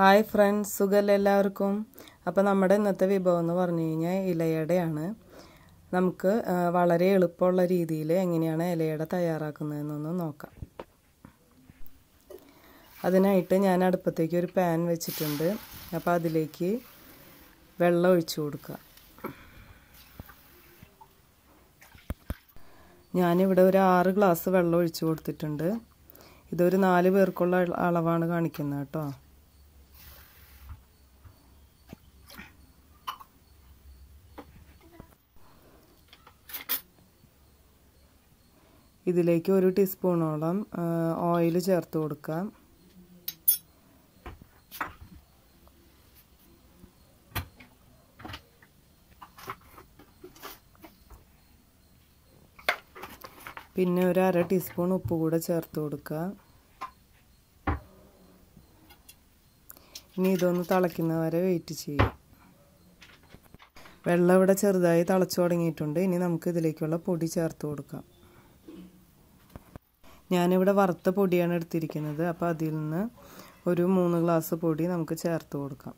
hi friends സുഖമല്ലേ എല്ലാവർക്കും അപ്പോൾ നമ്മുടെ ഇന്നത്തെ വിഭവം എന്ന് പറഞ്ഞു കഴിഞ്ഞാൽ ഇലയടയാണ് നമുക്ക് ആ, വളരെ എളുപ്പമുള്ള രീതിയിൽ എങ്ങനെയാണ് ഇലയട തയ്യാറാക്കുന്നതെന്നൊന്ന് നോക്കാം അതിനായിട്ട് ഞാൻ അടുപ്പത്തേക്ക് ഒരു പാൻ വെച്ചിട്ടുണ്ട് അപ്പോൾ അതിലേക്ക് വെള്ളം ഒഴിച്ചു കൊടുക്കുക ഞാനിവിടെ ഒരു ആറ് ഗ്ലാസ് വെള്ളം ഒഴിച്ചു കൊടുത്തിട്ടുണ്ട് ഇതൊരു നാല് പേർക്കുള്ള അളവാണ് കാണിക്കുന്നത് കേട്ടോ ഇതിലേക്ക് ഒരു ടീസ്പൂണോളം ഓയിൽ ചേർത്ത് കൊടുക്കാം പിന്നെ ഒരു അര ടീസ്പൂൺ ഉപ്പ് കൂടെ ചേർത്ത് കൊടുക്കുക ഇനി ഇതൊന്ന് തിളയ്ക്കുന്ന വരെ വെയിറ്റ് ചെയ്യും വെള്ളം ഇവിടെ ചെറുതായി തിളച്ചു തുടങ്ങിയിട്ടുണ്ട് ഇനി നമുക്ക് ഇതിലേക്കുള്ള പൊടി ചേർത്ത് കൊടുക്കാം ഞാനിവിടെ വറുത്ത പൊടിയാണ് എടുത്തിരിക്കുന്നത് അപ്പോൾ അതിൽ നിന്ന് ഒരു മൂന്ന് ഗ്ലാസ് പൊടി നമുക്ക് ചേർത്ത് കൊടുക്കാം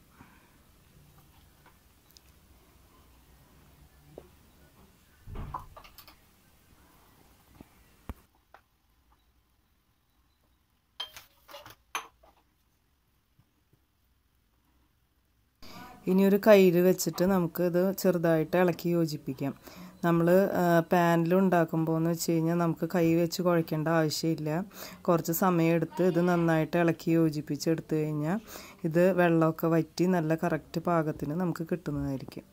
ഇനി ഒരു കയ്യിൽ വെച്ചിട്ട് നമുക്ക് ഇത് ചെറുതായിട്ട് ഇളക്കി യോജിപ്പിക്കാം നമ്മൾ പാനിൽ ഉണ്ടാക്കുമ്പോൾ എന്ന് വെച്ച് കഴിഞ്ഞാൽ നമുക്ക് കൈ വെച്ച് കുഴക്കേണ്ട ആവശ്യമില്ല കുറച്ച് സമയമെടുത്ത് ഇത് നന്നായിട്ട് ഇളക്കി യോജിപ്പിച്ച് എടുത്തു കഴിഞ്ഞാൽ ഇത് വെള്ളമൊക്കെ വറ്റി നല്ല കറക്റ്റ് പാകത്തിന് നമുക്ക് കിട്ടുന്നതായിരിക്കും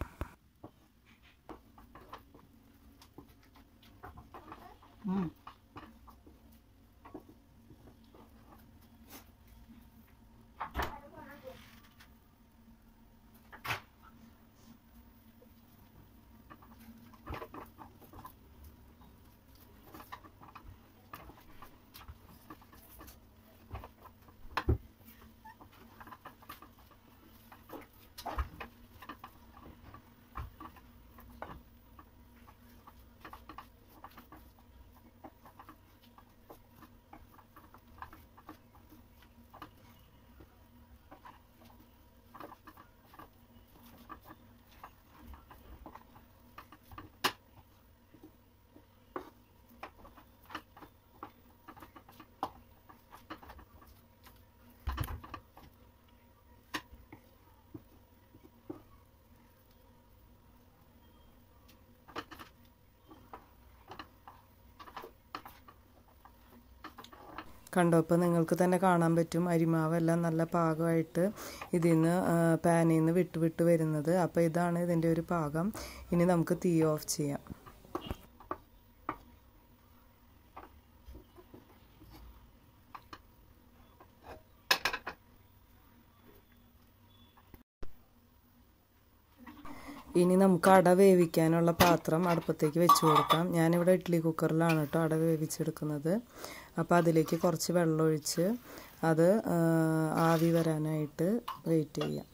കണ്ടോ ഇപ്പോൾ നിങ്ങൾക്ക് തന്നെ കാണാൻ പറ്റും അരിമാവെല്ലാം നല്ല പാകമായിട്ട് ഇതിൽ നിന്ന് പാനിൽ നിന്ന് വിട്ട് വിട്ട് വരുന്നത് അപ്പോൾ ഇതാണ് ഇതിൻ്റെ ഒരു പാകം ഇനി നമുക്ക് തീ ഓഫ് ചെയ്യാം ഇനി നമുക്ക് അട വേവിക്കാനുള്ള പാത്രം അടുപ്പത്തേക്ക് വെച്ച് കൊടുക്കാം ഞാനിവിടെ ഇഡ്ഡലി കുക്കറിലാണ് കേട്ടോ അട വേവിച്ചെടുക്കുന്നത് അപ്പോൾ അതിലേക്ക് കുറച്ച് വെള്ളം ഒഴിച്ച് അത് ആവി വരാനായിട്ട് വെയിറ്റ് ചെയ്യാം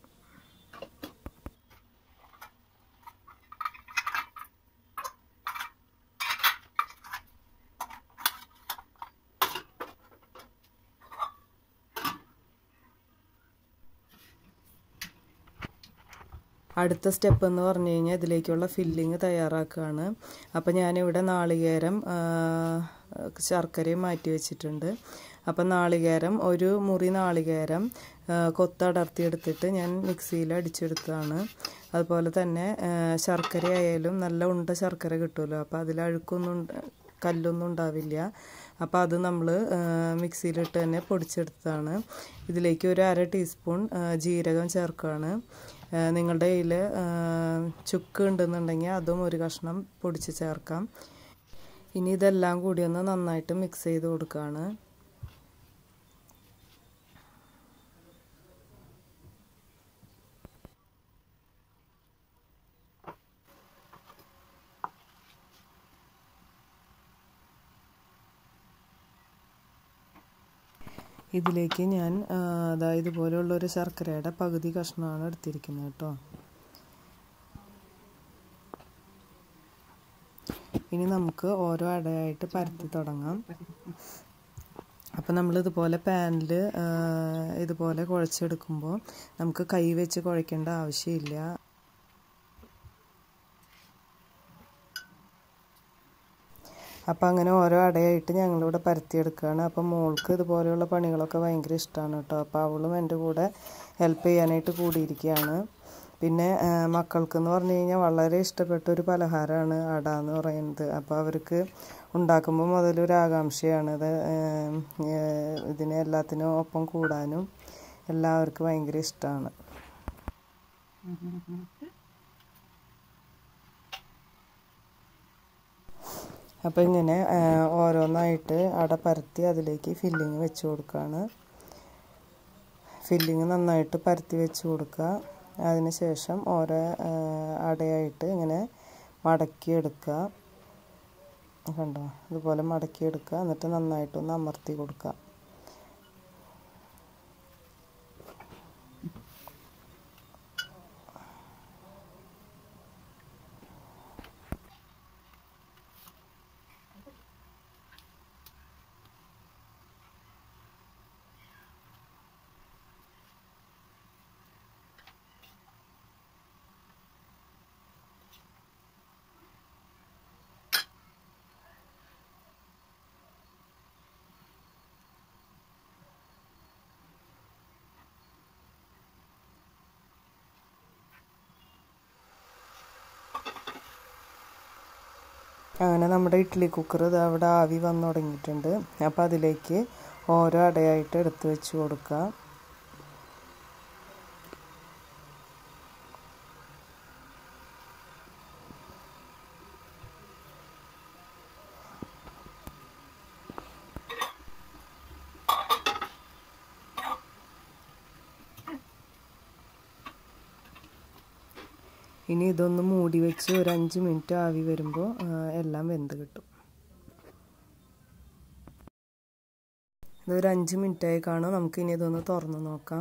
അടുത്ത സ്റ്റെപ്പ് എന്ന് പറഞ്ഞു കഴിഞ്ഞാൽ ഇതിലേക്കുള്ള ഫില്ലിങ് തയ്യാറാക്കുകയാണ് അപ്പോൾ ഞാനിവിടെ നാളികേരം ശർക്കരയും മാറ്റി വെച്ചിട്ടുണ്ട് അപ്പം നാളികേരം ഒരു മുറി നാളികേരം കൊത്തടർത്തിയെടുത്തിട്ട് ഞാൻ മിക്സിയിൽ അടിച്ചെടുത്തതാണ് അതുപോലെ തന്നെ ശർക്കര ആയാലും നല്ല ഉണ്ട ശർക്കര കിട്ടുമല്ലോ അപ്പോൾ അതിൽ അഴുക്കൊന്നും കല്ലൊന്നും ഉണ്ടാവില്ല അപ്പോൾ അത് നമ്മൾ മിക്സിയിലിട്ട് തന്നെ പൊടിച്ചെടുത്തതാണ് ഇതിലേക്ക് ഒരു അര ടീസ്പൂൺ ജീരകം ചേർക്കുകയാണ് നിങ്ങളുടെ കയ്യിൽ ചുക്ക് ഉണ്ടെന്നുണ്ടെങ്കിൽ അതും ഒരു കഷ്ണം പൊടിച്ച് ചേർക്കാം ഇനി ഇതെല്ലാം കൂടി ഒന്ന് നന്നായിട്ട് മിക്സ് ചെയ്ത് കൊടുക്കുകയാണ് ഇതിലേക്ക് ഞാൻ അതായത് ഇതുപോലെയുള്ളൊരു ശർക്കരയുടെ പകുതി കഷ്ണമാണ് എടുത്തിരിക്കുന്നത് കേട്ടോ ഇനി നമുക്ക് ഓരോ അടയായിട്ട് പരത്തി തുടങ്ങാം അപ്പോൾ നമ്മൾ ഇതുപോലെ പാനിൽ ഇതുപോലെ കുഴച്ചെടുക്കുമ്പോൾ നമുക്ക് കൈ വെച്ച് കുഴക്കേണ്ട ആവശ്യമില്ല അപ്പോൾ അങ്ങനെ ഓരോ അടയായിട്ട് ഞങ്ങളിവിടെ പരത്തിയെടുക്കുകയാണ് അപ്പോൾ മോൾക്ക് ഇതുപോലെയുള്ള പണികളൊക്കെ ഭയങ്കര ഇഷ്ടമാണ് കേട്ടോ അപ്പോൾ അവളും എൻ്റെ കൂടെ ഹെൽപ്പ് ചെയ്യാനായിട്ട് കൂടിയിരിക്കുകയാണ് പിന്നെ മക്കൾക്കെന്ന് പറഞ്ഞു കഴിഞ്ഞാൽ വളരെ ഇഷ്ടപ്പെട്ട ഒരു പലഹാരമാണ് അട എന്ന് പറയുന്നത് അപ്പോൾ അവർക്ക് ഉണ്ടാക്കുമ്പോൾ മുതലൊരു ആകാംക്ഷയാണ് ഇത് ഇതിനെ എല്ലാത്തിനും ഒപ്പം കൂടാനും എല്ലാവർക്കും ഭയങ്കര ഇഷ്ടമാണ് അപ്പോൾ ഇങ്ങനെ ഓരോന്നായിട്ട് അട പരത്തി അതിലേക്ക് ഫില്ലിങ് വെച്ച് കൊടുക്കുകയാണ് ഫില്ലിങ് നന്നായിട്ട് പരത്തി വെച്ച് കൊടുക്കുക അതിന് ശേഷം ഓരോ അടയായിട്ട് ഇങ്ങനെ മടക്കിയെടുക്കുക കണ്ടോ ഇതുപോലെ മടക്കിയെടുക്കുക എന്നിട്ട് നന്നായിട്ടൊന്ന് അമർത്തി കൊടുക്കുക അങ്ങനെ നമ്മുടെ ഇഡ്ഡലി കുക്കർ ഇത് അവിടെ ആവി വന്നു തുടങ്ങിയിട്ടുണ്ട് അപ്പോൾ അതിലേക്ക് ഓരോ അടയായിട്ട് എടുത്ത് വെച്ച് കൊടുക്കുക ഇനി ഇതൊന്ന് മൂടി വെച്ച് ഒരു അഞ്ച് മിനിറ്റ് ആവി വരുമ്പോൾ എല്ലാം വെന്ത് കിട്ടും ഇതൊരു അഞ്ച് മിനിറ്റായി കാണും നമുക്ക് ഇനി ഇതൊന്ന് തുറന്ന് നോക്കാം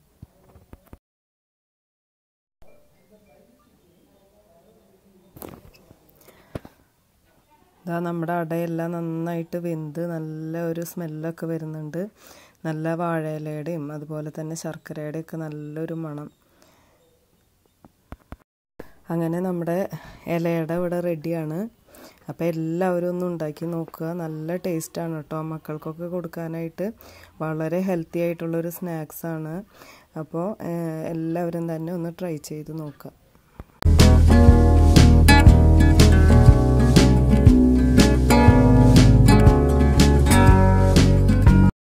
ഇതാ നമ്മുടെ അടയെല്ലാം നന്നായിട്ട് വെന്ത് നല്ല ഒരു സ്മെല്ലൊക്കെ വരുന്നുണ്ട് നല്ല വാഴയിലയുടെയും അതുപോലെ തന്നെ ശർക്കരയുടെയും ഒക്കെ നല്ലൊരു മണം അങ്ങനെ നമ്മുടെ ഇലയുടെ ഇവിടെ റെഡിയാണ് അപ്പോൾ എല്ലാവരും ഒന്ന് ഉണ്ടാക്കി നോക്കുക നല്ല ടേസ്റ്റാണ് കേട്ടോ മക്കൾക്കൊക്കെ കൊടുക്കാനായിട്ട് വളരെ ഹെൽത്തി ആയിട്ടുള്ളൊരു സ്നാക്സാണ് അപ്പോൾ എല്ലാവരും തന്നെ ഒന്ന് ട്രൈ ചെയ്ത് നോക്കുക